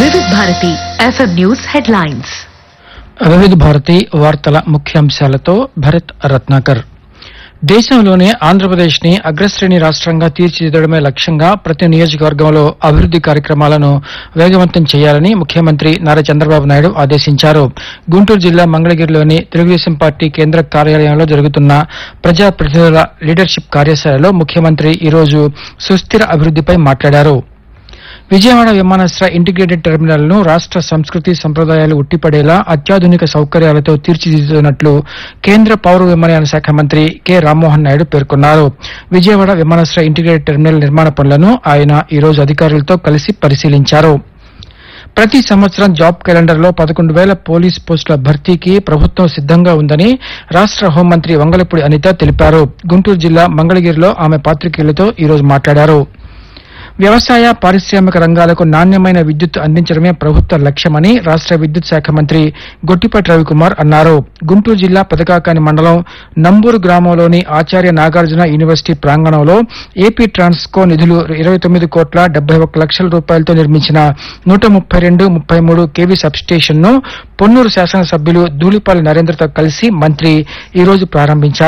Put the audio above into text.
వివిధ Bharati FM news headlines వివిధ భారతి వార్తల ముఖ్యాంశాలతో భరత్ రత్నాకర్ దేశంలోనే ఆంధ్రప్రదేశ్ ని అగ్రశ్రేణి రాష్ట్రంగా తీర్చిదిద్దడమే లక్ష్యంగా ప్రతి నియోజకవర్గంలో అభివృద్ది కార్యక్రమాలను వేగవంతం చేయాలని ముఖ్యమంత్రి నారా చంద్రబాబు నాయుడు ఆదేశించారు గుంటూరు జిల్లా మంగళగిరిలోని తెలుగుదేశం పార్టీ కేంద్ర కార్యాలయంలో జరుగుతున్న ప్రజాప్రతినిధుల లీడర్షిప్ కార్యశాలలో ముఖ్యమంత్రి ఈరోజు సుస్థిర అభివృద్దిపై మాట్లాడారు విజయవాడ విమానాశ్రయ ఇంటిగ్రేటెడ్ టెర్మినల్ ను రాష్ట్ర సంస్కృతి సంప్రదాయాలు ఉట్టిపడేలా అత్యాధునిక సౌకర్యాలతో తీర్చిదిద్దుతున్నట్లు కేంద్ర పౌర విమానయాన శాఖ మంత్రి కె రామ్మోహన్ నాయుడు పేర్కొన్నారు విజయవాడ విమానాశ్రయ ఇంటిగ్రేటెడ్ టెర్మినల్ నిర్మాణ పనులను ఆయన ఈ రోజు అధికారులతో కలిసి పరిశీలించారు ప్రతి సంవత్సరం జాబ్ క్యాలెండర్ లో పదకొండు వేల పోలీస్ పోస్టుల భర్తీకి ప్రభుత్వం సిద్దంగా ఉందని రాష్ట్ర హోంమంత్రి వంగలపూడి అనిత తెలిపారు గుంటూరు జిల్లా మంగళగిరిలో ఆమె పాత్రికేయులతో ఈ రోజు మాట్లాడారు వ్యవసాయ పారిశ్రామిక రంగాలకు నాణ్యమైన విద్యుత్ అందించడమే ప్రభుత్వ లక్ష్యమని రాష్ట్ర విద్యుత్ శాఖ మంత్రి గొట్టిపాటి రవికుమార్ అన్నారు గుంటూరు జిల్లా పెదకాకాని మండలం నంబూరు గ్రామంలోని ఆచార్య నాగార్జున యూనివర్సిటీ ప్రాంగణంలో ఏపీ ట్రాన్స్కో నిధులు ఇరవై తొమ్మిది కోట్ల డెబ్బై ఒక్క లక్షల రూపాయలతో నిర్మించిన నూట ముప్పై రెండు ముప్పై మూడు కేవీ సబ్స్టేషన్ ను పొన్నూరు శాసనసభ్యులు ధూళిపాలి నరేంద్రతో కలిసి మంత్రి ఈ రోజు ప్రారంభించారు